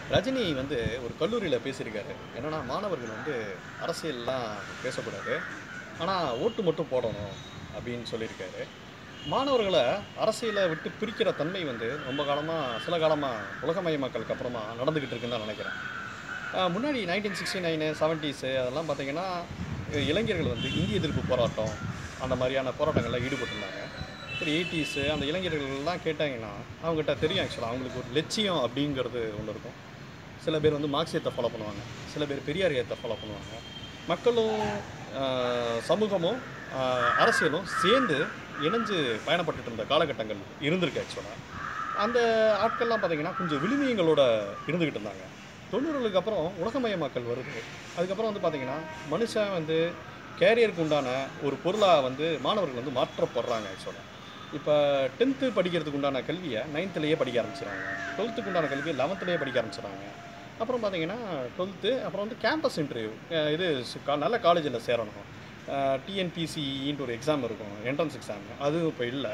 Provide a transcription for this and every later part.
ரஜினி வந்து ஒரு கல்லூரியில் பேசியிருக்காரு என்னன்னா மாணவர்கள் வந்து அரசியல்லாம் பேசக்கூடாது ஆனால் ஓட்டு மட்டும் போடணும் அப்படின்னு சொல்லியிருக்காரு மாணவர்களை அரசியலை விட்டு பிரிக்கிற தன்மை வந்து ரொம்ப காலமாக சில காலமாக உலகமயமாக்கலுக்கு அப்புறமா நடந்துக்கிட்டு இருக்குன்னு தான் நினைக்கிறேன் ஆஹ் முன்னாடி நைன்டீன் சிக்ஸ்டி நைனு செவன்ட்டீஸு அதெல்லாம் பார்த்தீங்கன்னா இளைஞர்கள் வந்து இந்திய எதிர்ப்பு போராட்டம் அந்த மாதிரியான போராட்டங்களில் ஈடுபட்டிருந்தாங்க ஒரு எயிட்டிஸு அந்த இளைஞர்கள்லாம் கேட்டாங்கன்னா அவங்ககிட்ட தெரியும் ஆக்சுவலாக அவங்களுக்கு ஒரு லட்சியம் அப்படிங்கிறது ஒன்று இருக்கும் சில பேர் வந்து மார்க்சியத்தை ஃபாலோ பண்ணுவாங்க சில பேர் பெரியாரியத்தை ஃபாலோ பண்ணுவாங்க மக்களும் ஆஹ், சமூகமும் ஆஹ், அரசியலும் சேர்ந்து இணைஞ்சு பயணப்பட்டுட்டு இருந்த காலகட்டங்கள் இருந்திருக்கு ஆக்சுவலாக அந்த ஆட்கள்லாம் பார்த்தீங்கன்னா கொஞ்சம் விழுமியங்களோட இருந்துக்கிட்டு இருந்தாங்க தொண்ணூறுகளுக்கு அப்புறம் உலகமயமாக்கல் வருது அதுக்கப்புறம் வந்து பார்த்தீங்கன்னா மனுஷன் வந்து கேரியருக்கு உண்டான ஒரு பொருளாக வந்து மாணவர்கள் வந்து மாற்றப்படுறாங்க ஆக்சுவலாக இப்போ டென்த்து படிக்கிறதுக்கு உண்டான கல்வியை நைன்த்துலேயே படிக்க ஆரம்பிச்சிடுறாங்க டுவெல்த்துக்கு உண்டான கல்வியை லெவன்த்துலேயே படிக்க ஆரம்பிச்சிடுறாங்க அப்புறம் பார்த்தீங்கன்னா டுவெல்த்து அப்புறம் வந்து கேம்பஸ் இன்டர்வியூ இது சு- கா- நல்ல காலேஜில் சேரணும் டிஎன்பிசிஇன்ட்டு ஒரு எக்ஸாம் இருக்கும் என்ட்ரன்ஸ் எக்ஸாம் அதுவும் இப்போ இல்லை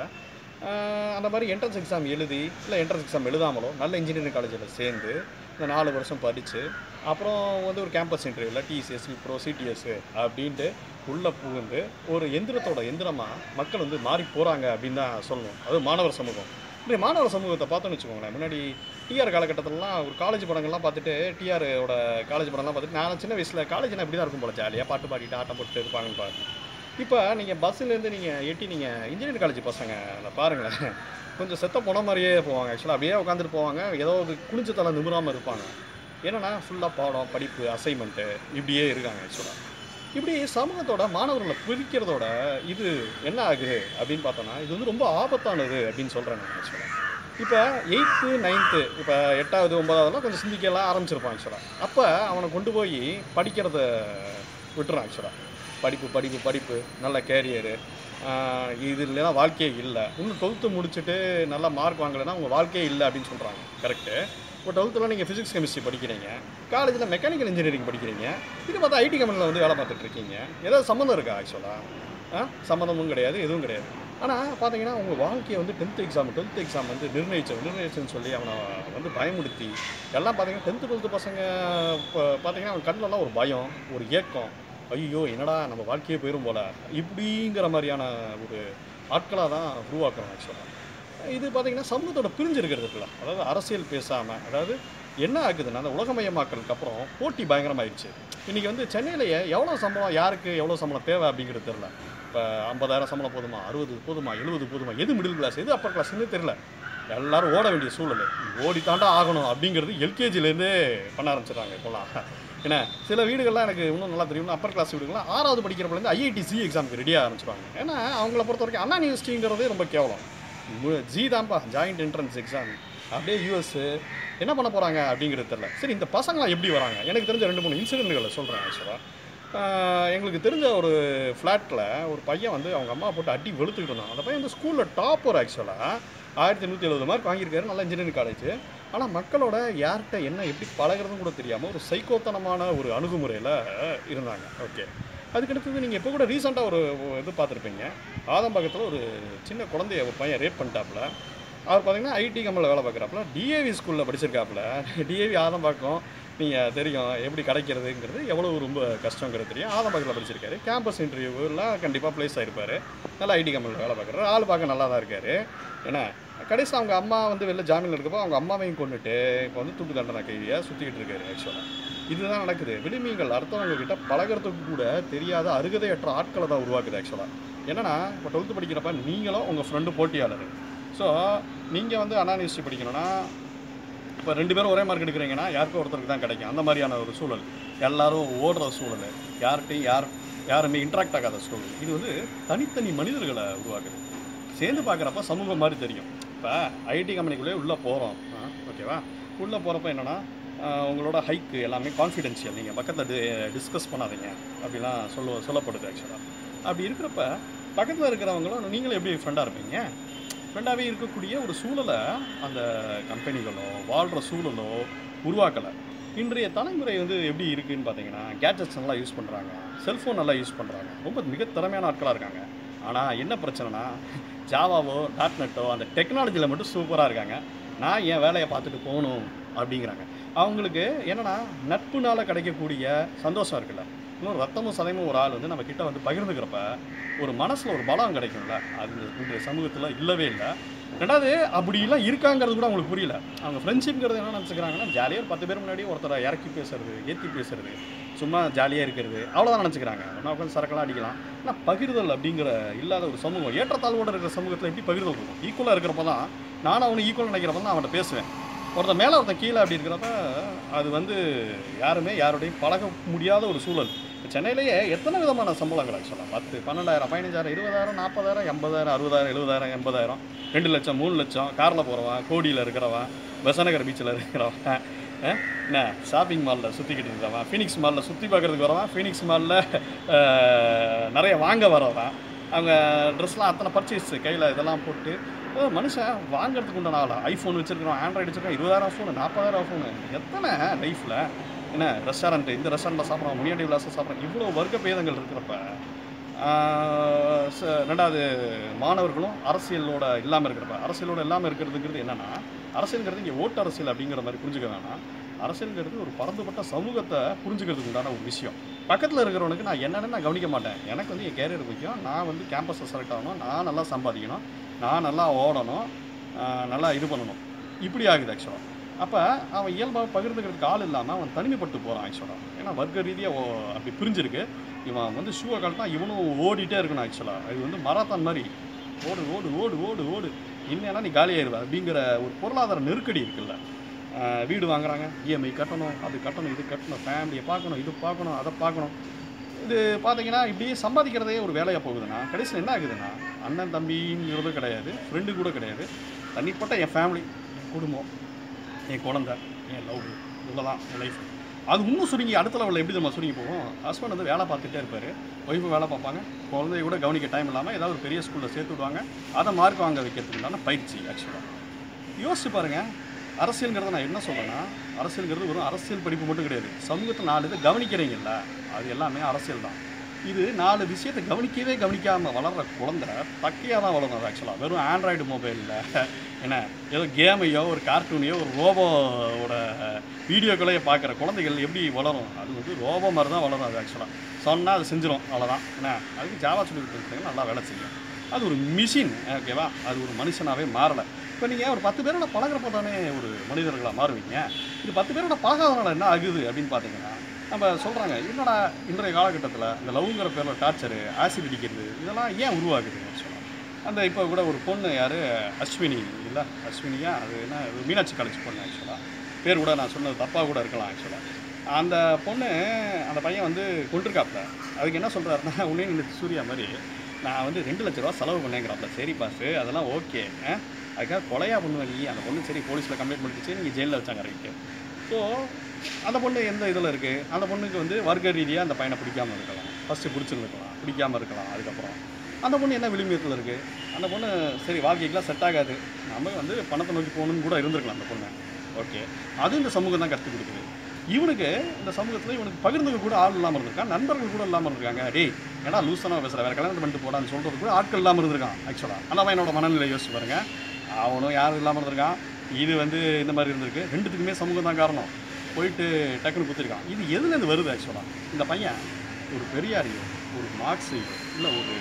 ஆஹ் அந்த மாதிரி என்ட்ரன்ஸ் எக்ஸாம் எழுதி இல்லை என்ட்ரன்ஸ் எக்ஸாம் எழுதாமலோ நல்ல இன்ஜினியரிங் காலேஜில் சேர்ந்து இந்த நாலு வருஷம் படித்து அப்புறம் வந்து ஒரு கேம்பஸ் இன்டர்வியூவில் டிசிஎஸ் ப்ரோ சிடிஎஸ் அப்படின்ட்டு உள்ளே புகுந்து ஒரு எந்திரத்தோட எந்திரமாக மக்கள் வந்து மாறி போகிறாங்க அப்படின்னு தான் சொல்லணும் அது மாணவர் சமூகம் இப்படி மாணவர் சமூகத்தை பார்த்தோன்னு வச்சுக்கோங்களேன் முன்னாடி டிஆர் காலகட்டத்திலலாம் ஒரு காலேஜ் படங்கள்லாம் பார்த்துட்டு டிஆரோட காலேஜ் படம்லாம் பார்த்துட்டு நான் சின்ன வயசில் காலேஜ்னா இப்படி தான் இருக்கும் போல ஜாலியாக பாட்டு பாடிட்டு ஆட்டம் போட்டு இருப்பாங்கன்னு பாருங்க இப்போ நீங்கள் பஸ்ஸுலேருந்து நீங்கள் எட்டி நீங்கள் இன்ஜினியரிங் காலேஜ் பசங்க அதில் பாருங்களேன் கொஞ்சம் செத்த போன மாதிரியே போவாங்க ஆக்சுவலாக அப்படியே உட்காந்துட்டு போவாங்க ஏதோ ஒரு குனிஞ்ச தலை நிமிராமல் இருப்பாங்க என்னன்னா ஃபுல்லாக பாடம் படிப்பு அசைன்மெண்ட்டு இப்படியே இருக்காங்க ஆக்சுவலாக இப்படி சமூகத்தோட மாணவர்களை பிரிக்கிறதோட இது என்ன ஆகுது அப்படின்னு பார்த்தோன்னா இது வந்து ரொம்ப ஆபத்தானது அப்படின்னு சொல்கிறேன் நான் ஆக்சுவலாக இப்போ எயித்து நைன்த்து இப்போ எட்டாவது ஒன்பதாவதுலாம் கொஞ்சம் சிந்திக்கலாம் ஆரம்பிச்சிருப்பான் ஆக்சுவலாக அப்போ அவனை கொண்டு போய் படிக்கிறத விட்டுறான் ஆக்சுவலாக படிப்பு படிப்பு படிப்பு நல்ல கேரியரு இது இல்லைன்னா வாழ்க்கையே இல்லை இன்னும் டுவெல்த்து முடிச்சுட்டு நல்ல மார்க் வாங்கலைன்னா உங்கள் வாழ்க்கையே இல்லை அப்படின்னு சொல்கிறாங்க கரெக்டு இப்போ டுவெல்த்தில் நீங்கள் ஃபிசிக்ஸ் கெமிஸ்ட்ரி படிக்கிறீங்க காலேஜில் மெக்கானிக்கல் இன்ஜினியரிங் படிக்கிறீங்க இது பார்த்தா ஐடி கம்பெனியில் வந்து வேலை பார்த்துட்டு இருக்கீங்க ஏதாவது சம்மந்தம் இருக்கா ஆக்சுவலாக ஆ சம்மந்தமும் கிடையாது எதுவும் கிடையாது ஆனால் பார்த்தீங்கன்னா உங்கள் வாழ்க்கையை வந்து டென்த் எக்ஸாம் டுவெல்த் எக்ஸாம் வந்து நிர்ணயிச்சு நிர்ணயிச்சுன்னு சொல்லி அவனை வந்து பயமுடுத்தி எல்லாம் பார்த்தீங்கன்னா டென்த்து டுவெல்த்து பசங்க இப்போ பார்த்தீங்கன்னா அவன் கண்ணிலலாம் ஒரு பயம் ஒரு ஏக்கம் ஐயோ என்னடா நம்ம வாழ்க்கையே போயிடும் போல இப்படிங்கிற மாதிரியான ஒரு ஆட்களாக தான் உருவாக்குறோம் ஆக்சுவலாக இது பார்த்தீங்கன்னா சமூகத்தோட பிரிஞ்சிருக்கிறது இருக்குல்ல அதாவது அரசியல் பேசாமல் அதாவது என்ன ஆகுதுன்னா அந்த உலகமயமாக்கலுக்கு அப்புறம் போட்டி பயங்கரமாயிடுச்சு இன்றைக்கி வந்து சென்னையிலேயே எவ்வளோ சம்பளம் யாருக்கு எவ்வளோ சம்பளம் தேவை அப்படிங்கிறது தெரில இப்போ ஐம்பதாயிரம் சம்பளம் போதுமா அறுபது போதுமா எழுபது போதுமா எது மிடில் கிளாஸ் எது அப்பர் கிளாஸ்னு தெரில எல்லாரும் ஓட வேண்டிய சூழல் ஓடி தாண்டா ஆகணும் அப்படிங்கிறது எல்கேஜிலேருந்தே பண்ண ஆரம்பிச்சிடுறாங்க இப்போலாம் ஏன்னா சில வீடுகள்லாம் எனக்கு இன்னும் நல்லா தெரியும் அப்பர் கிளாஸ் வீடுகள்லாம் ஆறாவது படிக்கிறப்பலேருந்து ஐஐடி சி எக்ஸாமுக்கு ரெடியாக ஆரம்பிச்சிருவாங்க ஏன்னா அவங்கள பொறுத்த வரைக்கும் அண்ணா யூனிவர்சிட்டிங்கிறதே ரொம்ப கேவலம் மு- ஜி தான்ப்பா ஜாயிண்ட் என்ட்ரன்ஸ் எக்ஸாம் அப்படியே யூஎஸ் என்ன பண்ண போகிறாங்க அப்படிங்கிறது தெரில சரி இந்த பசங்களாம் எப்படி வராங்க எனக்கு தெரிஞ்ச ரெண்டு மூணு இன்சிடென்ட்களை சொல்கிறேன் ஆக்சுவலாக எங்களுக்கு தெரிஞ்ச ஒரு ஃப்ளாட்டில் ஒரு பையன் வந்து அவங்க அம்மா போட்டு அடி வெளுத்துக்கிட்டு இருந்தான் அந்த பையன் வந்து ஸ்கூலில் டாப்பர் ஆக்சுவலாக ஆயிரத்தி நூற்றி எழுபது மார்க் வாங்கியிருக்காரு நல்ல இன்ஜினியரிங் காலேஜ் ஆனால் மக்களோட யார்கிட்ட என்ன எப்படி பழகுறதுன்னு கூட தெரியாமல் ஒரு சைக்கோத்தனமான ஒரு அணுகுமுறையில் இருந்தாங்க ஓகே அதுக்கடுத்தது நீங்கள் இப்போ கூட ரீசெண்டாக ஒரு ஒரு இது பார்த்துருப்பீங்க ஆதம்பாக்கத்தில் ஒரு சின்ன குழந்தைய ஒரு பையன் ரேப் பண்ணிட்டாப்புல அவர் பார்த்தீங்கன்னா ஐடி கம்பெனியில் வேலை பார்க்குறாப்புல டிஏவி ஸ்கூலில் படிச்சிருக்காப்புல டிஏவி ஆதம்பாக்கம் நீங்கள் தெரியும் எப்படி கிடைக்கிறதுங்கிறது எவ்வளோ ரொம்ப கஷ்டங்கிறது தெரியும் ஆதம்பாக்கத்தில் படிச்சிருக்காரு கேம்பஸ் இன்டர்வியூலாம் கண்டிப்பாக ப்ளேஸ் ஆயிருப்பாரு நல்லா ஐடி கம்பெனியில் வேலை பார்க்குறாரு ஆள் பார்க்க நல்லா தான் இருக்காரு ஏன்னா கடைசியில் அவங்க அம்மா வந்து வெளில ஜாமீன் இருக்கப்போ அவங்க அம்மாவையும் கொண்டுட்டு இப்போ வந்து துட்டு தண்டனை கைதியாக சுற்றிக்கிட்டு இருக்காரு ஆக்சுவலாக இதுதான் நடக்குது விளிமியங்கள் அடுத்தவங்க கிட்ட பழகுறதுக்கு கூட தெரியாத அருகதையற்ற ஆட்களை தான் உருவாக்குது ஆக்சுவலாக என்னன்னா இப்போ டுவெல்த்து படிக்கிறப்ப நீங்களும் உங்கள் ஃப்ரெண்டு போட்டியாளர் ஸோ நீங்கள் வந்து அண்ணா யூனிவர்சிட்டி படிக்கணும்னா இப்போ ரெண்டு பேரும் ஒரே மார்க் எடுக்கிறீங்கன்னா யாருக்கும் ஒருத்தருக்கு தான் கிடைக்கும் அந்த மாதிரியான ஒரு சூழல் எல்லாரும் ஓடுற சூழல் யார்கிட்டையும் யார் யாருமே இன்ட்ராக்ட் ஆகாத சூழல் இது வந்து தனித்தனி மனிதர்களை உருவாக்குது சேர்ந்து பார்க்குறப்ப சமூகம் மாதிரி தெரியும் இப்போ ஐடி கம்பெனிக்குள்ளே உள்ளே போகிறோம் ஓகேவா உள்ளே போகிறப்ப என்னென்னா உங்களோட ஹைக்கு எல்லாமே கான்ஃபிடென்ஷியல் நீங்கள் பக்கத்தில் டிஸ்கஸ் பண்ணாதீங்க அப்படிலாம் சொல்ல சொல்லப்படுது ஆக்சுவலாக அப்படி இருக்கிறப்ப பக்கத்தில் இருக்கிறவங்களும் நீங்களும் எப்படி ஃப்ரெண்டாக இருப்பீங்க ஃப்ரெண்டாகவே இருக்கக்கூடிய ஒரு சூழலை அந்த கம்பெனிகளோ வாழ்கிற சூழலோ உருவாக்கலை இன்றைய தலைமுறை வந்து எப்படி இருக்குன்னு பார்த்தீங்கன்னா கேட்ஜெட்ஸ் நல்லா யூஸ் பண்ணுறாங்க செல்ஃபோன் நல்லா யூஸ் பண்ணுறாங்க ரொம்ப மிக திறமையான ஆட்களாக இருக்காங்க ஆனால் என்ன பிரச்சனைனா ஜாவாவோ டாட் நெட்டோ அந்த டெக்னாலஜியில் மட்டும் சூப்பராக இருக்காங்க நான் என் வேலையை பார்த்துட்டு போகணும் அப்படிங்கிறாங்க அவங்களுக்கு என்னன்னா நட்புனால கிடைக்கக்கூடிய சந்தோஷம் இருக்குல்ல இன்னொரு ரத்தமும் சதையும் ஒரு ஆள் வந்து நம்ம கிட்ட வந்து பகிர்ந்துக்கிறப்ப ஒரு மனசில் ஒரு பலம் கிடைக்கும்ல அது இந்த சமூகத்தில் இல்லவே இல்லை ரெண்டாவது அப்படிலாம் இருக்காங்கிறது கூட அவங்களுக்கு புரியல அவங்க ஃப்ரெண்ட்ஷிப்ங்கிறது என்ன நினச்சிக்கிறாங்கன்னா ஜாலியாக பத்து பேர் முன்னாடி ஒருத்தரை இறக்கி பேசுறது ஏற்றி பேசுறது சும்மா ஜாலியாக இருக்கிறது அவ்வளோதான் நினச்சிக்கிறாங்க ஒன்றா உட்காந்து சரக்கெல்லாம் அடிக்கலாம் ஆனால் பகிர்தல் அப்படிங்கிற இல்லாத ஒரு சமூகம் ஏற்றத்தாழ்வோட இருக்கிற சமூகத்தில் எப்படி பகிர்தல் இருக்கும் ஈக்குவலாக இருக்கிறப்ப தான் நானும் அவனும் ஈக்குவல் நினைக்கிறப்ப தான் அவன்கிட்ட பேசுவேன் ஒருத்தன் மேலே ஒருத்தன் கீழே அப்படி இருக்கிறப்ப அது வந்து யாருமே யாரோடையும் பழக முடியாத ஒரு சூழல் இப்ப சென்னையிலேயே எத்தனை விதமான சம்பளங்கள் ஆக்சுவலாக பத்து பன்னெண்டாயிரம் பதினஞ்சாயிரம் இருபதாயிரம் நாற்பதாயிரம் எண்பதாயிரம் அறுபதாயிரம் எழுபதாயிரம் எண்பதாயிரம் ரெண்டு லட்சம் மூணு லட்சம் காரில் போகிறவன் கோடியில் இருக்கிறவன் பெசநகர் பீச்சில் இருக்கிறவன் அஹ், என்ன ஷாப்பிங் மாலில் சுற்றிக்கிட்டு இருக்கிறவன் ஃபீனிக்ஸ் மாலில் சுற்றி பார்க்கறதுக்கு வரவன் ஃபீனிக்ஸ் மாலில் நிறைய வாங்க வரவன் அவங்க ட்ரெஸ்லாம் அத்தனை பர்ச்சேஸ் கையில் இதெல்லாம் போட்டு அஹ், மனுஷன் வாங்குறதுக்கு உண்டான ஆளா ஐஃபோன் வச்சிருக்கிறோம் ஆண்ட்ராய்டு வச்சிருக்கோம் இருபதாயிரம் ஃபோனு நாற்பதாயிரம் ஃபோனு எத்தனை லைஃப்பில் என்ன ரெஸ்டாரண்ட் இந்த ரெஸ்டாரண்ட்டில் சாப்பிட்றோம் முனியாண்டி விலாசம் சாப்பிட்றோம் இவ்வளோ வர்க்க பேதங்கள் இருக்கிறப்ப ஆஹ் ச- ரெண்டாவது மாணவர்களும் அரசியலோட இல்லாமல் இருக்கிறப்ப அரசியலோட இல்லாமல் இருக்கிறதுங்கிறது என்னன்னா அரசியல்ங்கிறது இங்கே ஓட்டு அரசியல் அப்படிங்கிற மாதிரி புரிஞ்சுக்க வேணாம் அரசியல்ங்கிறது ஒரு பரந்துபட்ட சமூகத்தை புரிஞ்சுக்கிறதுக்கு உண்டான ஒரு விஷயம் பக்கத்தில் இருக்கிறவனுக்கு நான் என்னென்னு நான் கவனிக்க மாட்டேன் எனக்கு வந்து என் கேரியர் முக்கியம் நான் வந்து கேம்பஸில் செலக்ட் ஆகணும் நான் நல்லா சம்பாதிக்கணும் நான் நல்லா ஓடணும் ஆஹ் நல்லா இது பண்ணணும் இப்படி ஆகுது ஆக்சுவலாக அப்போ அவன் இயல்பாக பகிர்ந்துக்கிறதுக்கு ஆள் இல்லாமல் அவன் தனிமைப்பட்டு போகிறான் ஆக்சுவலாக ஏன்னா வர்க்க ரீதியாக அப்படி பிரிஞ்சிருக்கு இவன் வந்து ஷூவை கழட்டா இவனும் ஓடிட்டே இருக்கணும் ஆக்சுவலாக இது வந்து மராத்தான் மாதிரி ஓடு ஓடு ஓடு ஓடு ஓடு இன்னேனா நீ காலியாயிருவ அப்படிங்கிற ஒரு பொருளாதார நெருக்கடி இருக்குல்ல ஆஹ் வீடு வாங்குறாங்க இஎம்ஐ கட்டணும் அது கட்டணும் இது கட்டணும் ஃபேமிலியை பார்க்கணும் இது பார்க்கணும் அதை பார்க்கணும் இது பார்த்தீங்கன்னா இப்படியே சம்பாதிக்கிறதே ஒரு வேலையாக போகுதுன்னா கடைசியில் என்ன ஆகுதுன்னா அண்ணன் தம்பிங்கிறது கிடையாது ஃப்ரெண்டு கூட கிடையாது தனிப்பட்ட என் ஃபேமிலி என் குடும்பம் என் குழந்தை என் லவ் இவ்வளோதான் என் லைஃப் அது இன்னும் சுருங்கி அடுத்த லெவலில் எப்படி நம்ம சுருங்கி போகும் ஹஸ்பண்ட் வந்து வேலை பார்த்துட்டே இருப்பார் ஒய்ஃபு வேலை பார்ப்பாங்க குழந்தைய கூட கவனிக்க டைம் இல்லாமல் ஏதாவது ஒரு பெரிய ஸ்கூலில் சேர்த்து விடுவாங்க அதை மார்க் வாங்க வைக்கிறதுக்கு உண்டான பயிற்சி ஆக்சுவலாக யோசிச்சு பாருங்க அரசியல்ங்கிறத நான் என்ன சொல்றேன்னா அரசியல்ங்கிறது வெறும் அரசியல் படிப்பு மட்டும் கிடையாது சமூகத்தை நாலு இதை கவனிக்கிறீங்கல்ல அது எல்லாமே அரசியல் தான் இது நாலு விஷயத்தை கவனிக்கவே கவனிக்காமல் வளர்ற குழந்தை தக்கையாக தான் வளரும் ஆக்சுவலாக வெறும் ஆண்ட்ராய்டு மொபைலில் என்ன ஏதோ கேமையோ ஒரு கார்ட்டூனையோ ஒரு ரோபோவோட வீடியோக்களையோ பார்க்குற குழந்தைகள் எப்படி வளரும் அது வந்து ரோபோ மாதிரி தான் வளரும் அது ஆக்சுவலாக சொன்னால் அது செஞ்சிடும் அவ்வளோதான் என்ன அதுக்கு ஜாவா சொல்லி கொடுத்துருக்காங்க நல்லா வேலை செய்யும் அது ஒரு மிஷின் ஓகேவா அது ஒரு மனுஷனாகவே மாறலை இப்போ நீங்கள் ஒரு பத்து பேரோட பழகுறப்ப தானே ஒரு மனிதர்களாக மாறுவீங்க இது பத்து பேரோட பழகாதனால என்ன ஆகுது அப்படின்னு பார்த்தீங்கன்னா நம்ம சொல்கிறாங்க என்னடா இன்றைய காலகட்டத்தில் இந்த லவ்ங்கிற பேரில் டார்ச்சரு ஆசிட் அடிக்கிறது இதெல்லாம் ஏன் உருவாகுது ஆக்சுவலாக அந்த இப்போ கூட ஒரு பொண்ணு யார் அஸ்வினி இல்லை அஸ்வினியா அது என்ன அது மீனாட்சி காலேஜ் பொண்ணு ஆக்சுவலாக பேர் கூட நான் சொன்னது தப்பாக கூட இருக்கலாம் ஆக்சுவலாக அந்த பொண்ணு அந்த பையன் வந்து கொண்டிருக்காப்ல அதுக்கு என்ன சொல்கிறாருன்னா உன்னே இந்த சூர்யா மாதிரி நான் வந்து ரெண்டு லட்ச ரூபா செலவு பண்ணேங்கிறாப்ல சரி பாஸ் அதெல்லாம் ஓகே அதுக்காக கொலையா பண்ணுவேன் நீ அந்த பொண்ணு சரி போலீஸில் கம்ப்ளைண்ட் பண்ணிடுச்சு நீங்கள் ஜெயிலில் வச்சாங்க ரைட்டு ஸோ அந்த பொண்ணு எந்த இதில் இருக்குது அந்த பொண்ணுக்கு வந்து வர்க்க ரீதியாக அந்த பையனை பிடிக்காம இருக்கலாம் ஃபஸ்ட்டு பிடிச்சிருந்துருக்கலாம் பிடிக்காம இருக்கலாம் அதுக்கப்புறம் அந்த பொண்ணு என்ன விளிம்பியத்தில் இருக்குது அந்த பொண்ணு சரி வாழ்க்கைக்கெலாம் செட் ஆகாது நம்ம வந்து பணத்தை நோக்கி போகணும்னு கூட இருந்திருக்கலாம் அந்த பொண்ணு ஓகே அது இந்த சமூகம் தான் கற்றுக் கொடுக்குது இவனுக்கு இந்த சமூகத்தில் இவனுக்கு பகிர்ந்துக்க கூட ஆள் இல்லாமல் இருந்திருக்கான் நண்பர்கள் கூட இல்லாமல் இருக்காங்க டேய் ஏன்னா லூசனாக பேசுகிற வேறு கல்யாணம் பண்ணிட்டு போடான்னு சொல்கிறது கூட ஆட்கள் இல்லாமல் இருந்திருக்கான் ஆக்சுவலாக அந்த பையனோட மனநிலை யோசிச்சு பாருங்க அவனும் யாரும் இல்லாமல் இருந்திருக்கான் இது வந்து இந்த மாதிரி இருந்திருக்கு ரெண்டுத்துக்குமே சமூகம் தான் காரணம் போயிட்டு டக்குன்னு குத்திருக்கான் இது எதுலேருந்து வருது ஆக்சுவலாக இந்த பையன் ஒரு பெரியாரையோ ஒரு மார்க்ஸையோ இல்லை ஒரு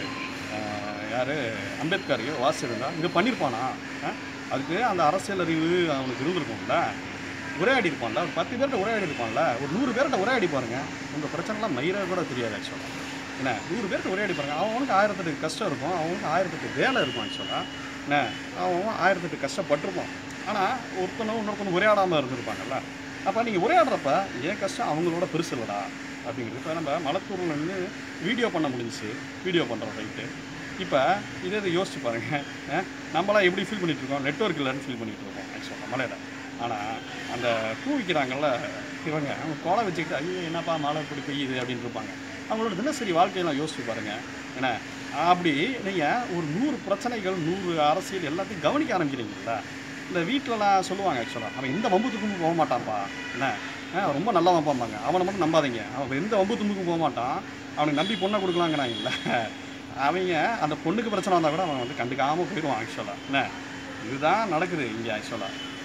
யார் அம்பேத்கரையோ வாசிச்சிருந்தா இங்கே பண்ணியிருப்பானா ஆ? அதுக்கு அந்த அரசியல் அறிவு அவனுக்கு இருந்திருக்கும்ல உரையாடி இருப்பான்ல ஒரு பத்து பேர்கிட்ட உரையாடி இருப்பான்ல ஒரு நூறு பேர்கிட்ட உரையாடி பாருங்க உங்கள் பிரச்சனைலாம் மயிராக கூட தெரியாது ஆக்சுவலாக என்ன நூறு பேர்கிட்ட உரையாடி பாருங்க அவனுக்கு ஆயிரத்தெட்டு கஷ்டம் இருக்கும் அவனுக்கு ஆயிரத்தெட்டு வேலை இருக்கும் ஆக்சுவலாக என்ன அவன் ஆயிரத்தெட்டு கஷ்டப்பட்டிருப்பான் ஆனால் ஒருத்தனும் இன்னொருத்தனும் உரையாடாமல் இருந்திருப்பாங்கல்ல அப்போ நீங்கள் உரையாடுறப்ப என் கஷ்டம் அவங்களோட பெருசு இல்லடா அப்படிங்கிறது இப்போ நம்ம மலத்தூரில் நின்று வீடியோ பண்ண முடிஞ்சுச்சு வீடியோ பண்ணுறோம் ரைட்டு இப்போ இதே இதை யோசிச்சு பாருங்கள் அஹ், நம்மளாம் எப்படி ஃபீல் பண்ணிட்டு இருக்கோம் நெட்ஒர்க் இல்லைன்னு ஃபீல் பண்ணிட்டு இருக்கோம் ஆக்சுவலாக மலையில் ஆனால் அந்த பூ விற்கிறாங்கல்ல இவங்க அவங்க கோலை வச்சுக்கிட்டு ஐயோ என்னப்பா மழை இப்படி பெய்யுது அப்படின்னு இருப்பாங்க அவங்களோட தினசரி வாழ்க்கையெல்லாம் யோசிச்சு பாருங்க என்ன அப்படி நீங்கள் ஒரு நூறு பிரச்சனைகள் நூறு அரசியல் எல்லாத்தையும் கவனிக்க ஆரம்பிக்கிறீங்களா இந்த வீட்டிலலாம் சொல்லுவாங்க ஆக்சுவலாக அவன் எந்த வம்பு தும்புக்கும் போக மாட்டான்ப்பா என்ன ஆ, ரொம்ப நல்லவன் பாம்பாங்க அவனை மட்டும் நம்பாதீங்க அவன் எந்த வம்பு தும்புக்கும் போக மாட்டான் அவனுக்கு நம்பி பொண்ணை கொடுக்கலாங்கிறாங்க இல்லை அவங்க அந்த பொண்ணுக்கு பிரச்சனை வந்தால் கூட அவன் வந்து கண்டுக்காமல் போயிடுவான் ஆக்சுவலாக என்ன இதுதான் நடக்குது இங்கே ஆக்சுவலாக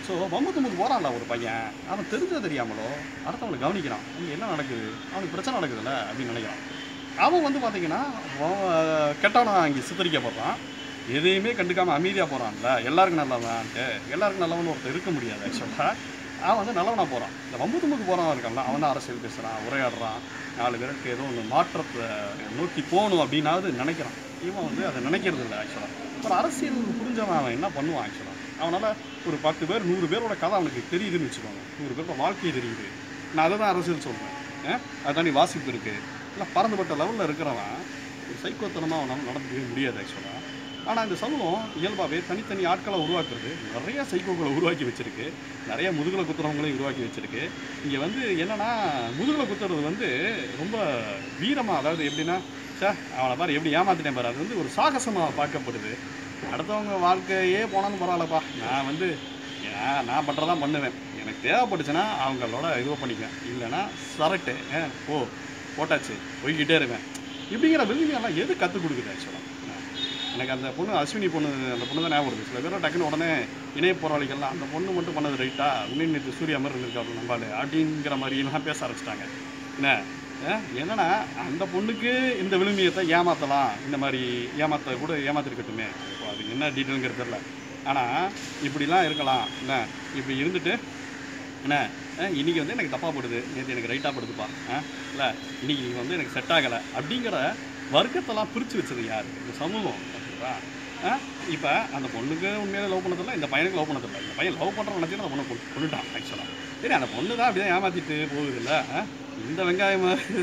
ஸோ வம்பு தும்புக்கு போகிறான்ல ஒரு பையன் அவன் தெரிஞ்சோ தெரியாமலோ அடுத்தவனை கவனிக்கிறான் இங்கே என்ன நடக்குது அவனுக்கு பிரச்சனை நடக்குதுல்ல அப்படின்னு நினைக்கிறான் அவன் வந்து பார்த்தீங்கன்னா அவன் கெட்டவனா இங்கே சித்தரிக்கப்படுறான் எதையுமே கண்டுக்காமல் அமைதியாக போகிறான்ல எல்லாருக்கும் நல்லவன்ட்டு எல்லாருக்கும் நல்லவன் ஒருத்தர் இருக்க முடியாது ஆக்சுவலாக அவன் வந்து நல்லவனா போகிறான் இந்த வம்பு தும்புக்கு போகிறவன் இருக்கான்ல அவன் தான் அரசியல் பேசுகிறான் உரையாடுறான் நாலு பேருக்கு ஏதோ ஒன்று மாற்றத்தை நோக்கி போகணும் அப்படின்னாவது நினைக்கிறான் இவன் வந்து அதை நினைக்கிறது இல்லை ஆக்சுவலாக ஒரு அரசியல் புரிஞ்சவன் அவன் என்ன பண்ணுவான் ஆக்சுவலாக அவனால் ஒரு பத்து பேர் நூறு பேரோட கதை அவனுக்கு தெரியுதுன்னு வச்சுக்கோங்க நூறு பேரோட வாழ்க்கை தெரியுது நான் அதை தான் அரசியல் சொல்கிறேன் அதுதான் நீ வாசிப்பு இருக்குது இல்லை பறந்துபட்ட லெவலில் இருக்கிறவன் ஒரு சைக்கோத்தனமாக அவனால் நடந்துக்கவே முடியாது ஆக்சுவலாக ஆனால் இந்த சமூகம் இயல்பாகவே தனித்தனி ஆட்களை உருவாக்குறது நிறைய சைக்கோக்களை உருவாக்கி வச்சிருக்கு நிறைய முதுகுல குத்துறவங்களையும் உருவாக்கி வச்சிருக்கு இங்கே வந்து என்னன்னா முதுகுல குத்துறது வந்து ரொம்ப வீரமாக அதாவது எப்படின்னா சே அவனை பாரு எப்படி ஏமாத்திட்டேன் பாரு அது வந்து ஒரு சாகசமாக பார்க்கப்படுது அடுத்தவங்க வாழ்க்கையே போனாலும் பரவாயில்லப்பா நான் வந்து ஏன் நான் பண்ணுறதான் பண்ணுவேன் எனக்கு தேவைப்பட்டுச்சுன்னா அவங்களோட இதுவை பண்ணிக்குவேன் இல்லைன்னா சரட்டு ஏ, போ போட்டாச்சு போய்கிட்டே இருவேன் இப்படிங்கிற விரும்பியெல்லாம் எது கற்றுக் கொடுக்குது ஆக்சுவலாக எனக்கு அந்த பொண்ணு அஸ்வினி பொண்ணு அந்த பொண்ணு தான் ஞாபகம் வருது சில பேர் டக்குன்னு உடனே இணைய போராளிகள்லாம் அந்த பொண்ணு மட்டும் பண்ணது ரைட்டா உன்னை நேற்று சூர்யா மாதிரி இருந்திருக்காரு நம்பாலு அப்படிங்கிற மாதிரிலாம் பேச ஆரம்பிச்சிட்டாங்க என்ன அஹ், என்னன்னா அந்த பொண்ணுக்கு இந்த விழுமியத்தை ஏமாத்தலாம் இந்த மாதிரி ஏமாத்த கூட ஏமாத்திருக்கட்டுமே இப்போ அது என்ன டீட்டெயிலுங்கிறது தெரியல ஆனால் இப்படிலாம் இருக்கலாம் என்ன இப்படி இருந்துட்டு என்ன அஹ், இன்னைக்கு வந்து எனக்கு தப்பாக போடுது நேற்று எனக்கு ரைட்டாக படுதுப்பா இல்லை இன்னைக்கு நீ வந்து எனக்கு செட் ஆகலை அப்படிங்கிற வர்க்கத்தெல்லாம் பிரித்து வச்சது யார் இந்த சமூகம் ஓகேவா இப்போ அந்த பொண்ணுக்கு உண்மையிலே லவ் பண்ணதில்ல இந்த பையனுக்கு லவ் பண்ணதில்ல இந்த பையன் லவ் பண்ணுற நினச்சி அந்த பொண்ணை கொண்டு கொண்டுட்டான் ஆக்சுவலாக சரி அந்த பொண்ணு தான் அப்படியே ஏமாற்றிட்டு போகுதுல்ல ஆ? இந்த வெங்காயம்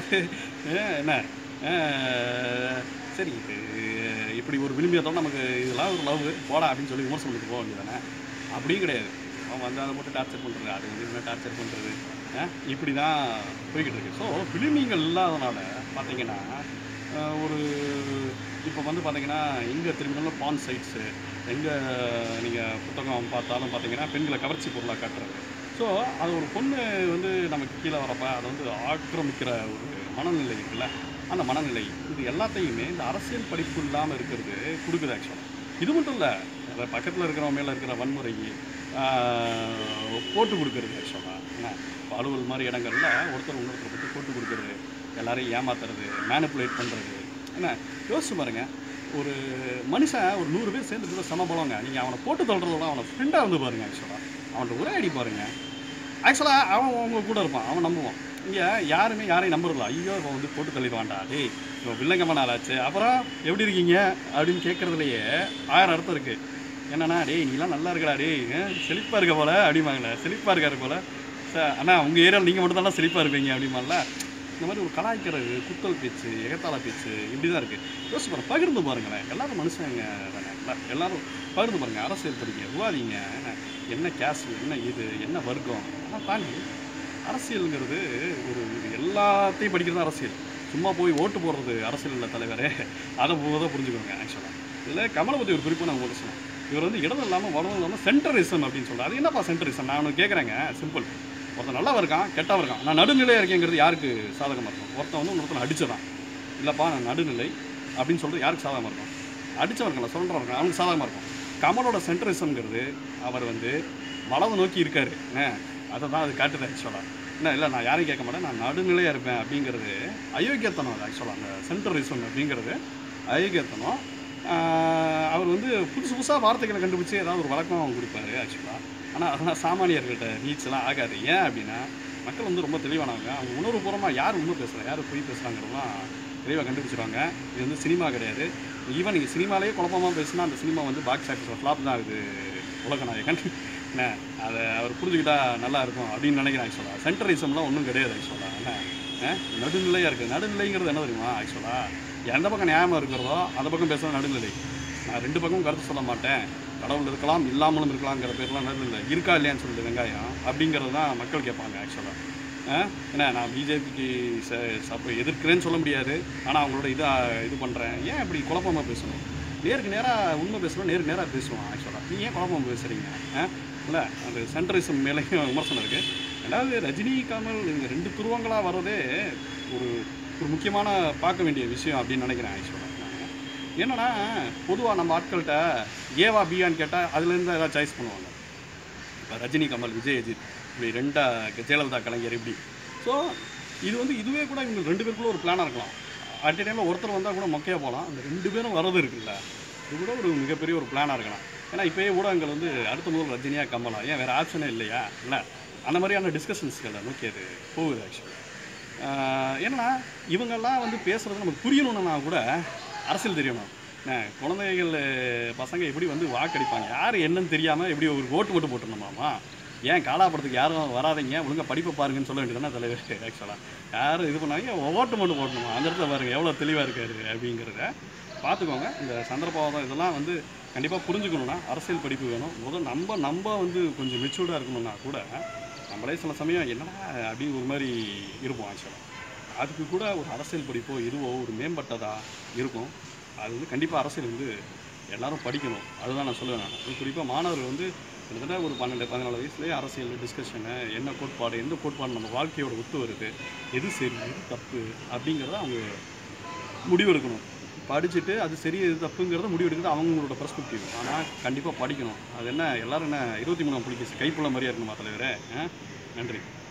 அஹ், என்ன அஹ், சரி இது இப்படி ஒரு விரும்பியதோட நமக்கு இதெல்லாம் ஒரு லவ் போடா அப்படின்னு சொல்லி விமர்சனம் பண்ணிட்டு போக வேண்டியதானே அப்படியும் கிடையாது அவன் வந்து அதை போட்டு டார்ச்சர் பண்ணுறது அது வந்து என்ன டார்ச்சர் பண்ணுறது இப்படி தான் போய்கிட்டு இருக்கு ஸோ விழுமியங்கள் இல்லாதனால பார்த்தீங்கன்னா அஹ், ஒரு இப்போ வந்து பார்த்தீங்கன்னா எங்கே திரும்பினாலும் பான் சைட்ஸு எங்கே நீங்கள் புத்தகம் பார்த்தாலும் பார்த்தீங்கன்னா பெண்களை கவர்ச்சி பொருளாக காட்டுறது ஸோ அது ஒரு பொண்ணு வந்து நமக்கு கீழே வரப்ப அதை வந்து ஆக்கிரமிக்கிற ஒரு மனநிலை இருக்குல்ல அந்த மனநிலை இது எல்லாத்தையுமே இந்த அரசியல் படிப்பு இல்லாமல் இருக்கிறது கொடுக்குது ஆக்சுவலாக இது மட்டும் இல்லை பக்கத்தில் இருக்கிறவங்க மேலே இருக்கிற வன்முறை ஆஹ், போட்டு கொடுக்கறது ஆக்சுவலாக என்ன இப்போ அலுவல் மாதிரி இடங்கள்ல ஒருத்தர் இன்னொருத்தர் பற்றி போட்டு கொடுக்கறது எல்லாரையும் ஏமாத்துறது மேனிப்புலேட் பண்ணுறது என்ன யோசிச்சு பாருங்க ஒரு மனுஷன் ஒரு நூறு பேர் சேர்ந்துட்டு சம பலங்க நீங்கள் அவனை போட்டு தள்ளுறதோட அவனை ஃப்ரெண்டாக வந்து பாருங்க ஆக்சுவலாக அவன்கிட்ட ஒரே அடி பாருங்க ஆக்சுவலாக அவன் அவங்க கூட இருப்பான் அவன் நம்புவான் இங்கே யாருமே யாரையும் நம்புறதில்ல ஐயோ இவன் வந்து போட்டு தள்ளிடுவான்டா டேய் இவன் வில்லங்கம்மா நாளாச்சு அப்புறம் எப்படி இருக்கீங்க அப்படின்னு கேட்குறதுலையே ஆயிரம் அர்த்தம் இருக்குது என்னண்ணா டேய் நீலாம் நல்லா இருக்கடா டேய் செழிப்பாக இருக்க போல அப்படிம்பாங்களே செழிப்பாக இருக்காரு போல சார் அண்ணா உங்கள் ஏரியாவில் நீங்கள் மட்டும் தானே செழிப்பாக இருப்பீங்க அப்படிமால இந்த மாதிரி ஒரு கலாய்க்கிறது குத்தல் பேச்சு எகத்தாள பேச்சு இப்படி தான் இருக்குது யோசிச்சு பாருங்க பகிர்ந்து பாருங்களேன் எல்லாரும் மனுஷங்க தானே எல்லா- எல்லாரும் பகிர்ந்து பாருங்க அரசியல் படிங்க விவாதிங்க என்ன என்ன கேஸ் என்ன இது என்ன வர்க்கம் அதெல்லாம் தாண்டி அரசியலுங்கிறது ஒரு இது எல்லாத்தையும் படிக்கிறது தான் அரசியல் சும்மா போய் ஓட்டு போடுறது அரசியல் இல்லை தலைவரே அதை போதை புரிஞ்சுக்கோங்க ஆக்சுவலாக இதில் கமலை பற்றி ஒரு குறிப்பு நான் உங்களுக்கு சொன்னேன் இவர் வந்து இடம் இல்லாமல் வளம் இல்லாமல் சென்டரிசம் அப்படின்னு சொல்கிறார் அது என்னப்பா சென்டரிசம் நான் ஒன்று கேட்குறேங்க சிம்பிள் ஒருத்தன் நல்லவன் இருக்கான் கெட்டவன் இருக்கான் நான் நடுநிலையாக இருக்கேங்கிறது யாருக்கு சாதகமாக இருக்கும் ஒருத்தன் வந்து இன்னொருத்தன் அடிச்சதான் இல்லைப்பா நான் நடுநிலை அப்படின்னு சொல்கிறது யாருக்கு சாதகமாக இருக்கும் அடித்தவன் இருக்கான் சொல்கிறவன் இருக்கான் அவனுக்கு சாதகமாக இருக்கும் கமலோட சென்டரிசம்ங்கிறது அவர் வந்து வளவு நோக்கி இருக்காரு என்ன அதை தான் அது காட்டுது ஆக்சுவலாக என்ன இல்லை நான் யாரையும் கேட்க மாட்டேன் நான் நடுநிலையாக இருப்பேன் அப்படிங்கிறது அயோக்கியத்தனம் அது ஆக்சுவலாக அந்த சென்டரிசம் அப்படிங்கிறது அயோக்கியத்தனம் ஆஹ் அவர் வந்து புதுசு புதுசாக வார்த்தைகளை கண்டுபிடிச்சி ஏதாவது ஒரு வழக்கம் அவங்க கொடுப்பாரு ஆக்சுவலாக ஆனால் அதெல்லாம் சாமானியர்கள்ட்ட ரீச்லாம் ஆகாது ஏன் அப்படின்னா மக்கள் வந்து ரொம்ப தெளிவானவங்க அவங்க உணர்வுபூர்வமாக யார் உண்மை பேசுகிறா யார் பொய் பேசுகிறாங்கிறதெல்லாம் தெளிவாக கண்டுபிடிச்சிருவாங்க இது வந்து சினிமா கிடையாது ஈவன் நீங்கள் சினிமாலேயே குழப்பமாக பேசுனா அந்த சினிமா வந்து பாக்ஸ் ஆஃபீஸில் ஃப்ளாப் தான் ஆகுது உலக நாயகன் என்ன அதை அவர் புரிஞ்சுக்கிட்டா நல்லா இருக்கும் அப்படின்னு நினைக்கிறேன் ஆக்சுவலாக சென்டரிசம்லாம் ஒன்றும் கிடையாது ஆக்சுவலாக என்ன அஹ், நடுநிலையாக இருக்குது நடுநிலைங்கிறது என்ன தெரியுமா ஆக்சுவலாக எந்த பக்கம் நியாயமாக இருக்கிறதோ அந்த பக்கம் பேசுறது நடுநிலை நான் ரெண்டு பக்கமும் கருத்து சொல்ல மாட்டேன் கடவுள் இருக்கலாம் இல்லாமலும் இருக்கலாங்கிற பேர்லாம் நடுநிலை இருக்கா இல்லையான்னு சொல்லிட்டு வெங்காயம் அப்படிங்கிறது தான் மக்கள் கேட்பாங்க ஆக்சுவலாக என்ன நான் பிஜேபிக்கு சப்போ எதிர்க்கிறேன்னு சொல்ல முடியாது ஆனால் அவங்களோட இதை இது பண்ணுறேன் ஏன் இப்படி குழப்பமாக பேசணும் நேருக்கு நேராக உண்மை பேசணும் நேருக்கு நேராக பேசுவோம் ஆக்சுவலாக நீ ஏன் குழப்பமாக பேசுகிறீங்க இல்லை அந்த சென்ட்ரலிசம் மேலேயும் விமர்சனம் இருக்குது ரெண்டாவது ரஜினி கமல் இவங்க ரெண்டு துருவங்களாக வர்றதே ஒரு ஒரு முக்கியமான பார்க்க வேண்டிய விஷயம் அப்படின்னு நினைக்கிறேன் ஆக்சுவலாக என்னன்னா பொதுவாக நம்ம ஆட்கள்கிட்ட ஏவா பியான்னு கேட்டால் அதுலேருந்து ஏதாவது சாய்ஸ் பண்ணுவாங்க இப்போ ரஜினி கமல் விஜய் அஜித் இப்படி ரெண்டா ஜெயலலிதா கலைஞர் இப்படி ஸோ இது வந்து இதுவே கூட இவங்க ரெண்டு பேருக்குள்ள ஒரு பிளானாக இருக்கலாம் அட் டைமில் ஒருத்தர் வந்தால் கூட மொக்கையாக போகலாம் அந்த ரெண்டு பேரும் வரது இருக்குல்ல இது கூட ஒரு மிகப்பெரிய ஒரு பிளானாக இருக்கலாம் ஏன்னா இப்போயே ஊடகங்கள் வந்து அடுத்த முதல் ரஜினியா கமலா ஏன் வேறு ஆப்ஷனே இல்லையா இல்லை அந்த மாதிரியான டிஸ்கஷன்ஸ்களை நோக்கி அது போகுது ஆக்சுவலி ஏன்னா இவங்கெல்லாம் வந்து பேசுகிறது நமக்கு புரியணும்னா கூட அரசியல் தெரியணும் என்ன, குழந்தைகள் பசங்க எப்படி வந்து வாக்களிப்பாங்க யார் என்னன்னு தெரியாமல் எப்படி ஒரு ஓட்டு மட்டும் போட்டுருணுமாமா ஏன் காலாப்படத்துக்கு யாரும் வராதீங்க ஒழுங்கா படிப்பை பாருங்கன்னு சொல்ல வேண்டியதுனா தலைவர் ஆக்சுவலாக யாரும் இது பண்ணாங்க ஓட்டு மட்டும் போட்டணுமா அந்த இடத்துல பாருங்க எவ்வளோ தெளிவாக இருக்காரு அப்படிங்கிறத பார்த்துக்கோங்க இந்த சந்தர்ப்பவாதம் இதெல்லாம் வந்து கண்டிப்பாக புரிஞ்சுக்கணும்னா அரசியல் படிப்பு வேணும் முதல் நம்ம நம்ம வந்து கொஞ்சம் மெச்சூர்டாக இருக்கணும்னா கூட நம்மளே சில சமயம் என்னடா அப்படி ஒரு மாதிரி இருப்போம் ஆக்சுவலாக அதுக்கு கூட ஒரு அரசியல் படிப்போ இதுவோ ஒரு மேம்பட்டதா இருக்கும் அது வந்து கண்டிப்பாக அரசியல் வந்து எல்லாரும் படிக்கணும் அதுதான் நான் சொல்லுவேன் நான் அது குறிப்பாக மாணவர்கள் வந்து கிட்டத்தட்ட ஒரு பன்னெண்டு பதினாலு வயசுலேயே அரசியல் டிஸ்கஷனு என்ன கோட்பாடு எந்த கோட்பாடு நம்ம வாழ்க்கையோட ஒத்து வருது எது சரி எது தப்பு அப்படிங்கிறத அவங்க முடிவெடுக்கணும் படிச்சுட்டு அது சரி எது தப்புங்கிறத முடிவெடுக்கிறது அவங்களோட பெர்ஸ்பெக்டிவ் ஆனால் கண்டிப்பாக படிக்கணும் அது என்ன எல்லாரும் என்ன இருபத்தி மூணாம் புள்ளிக்கு கைப்புள்ள மாதிரியா இருக்கணுமா தலைவரே ஆ? நன்றி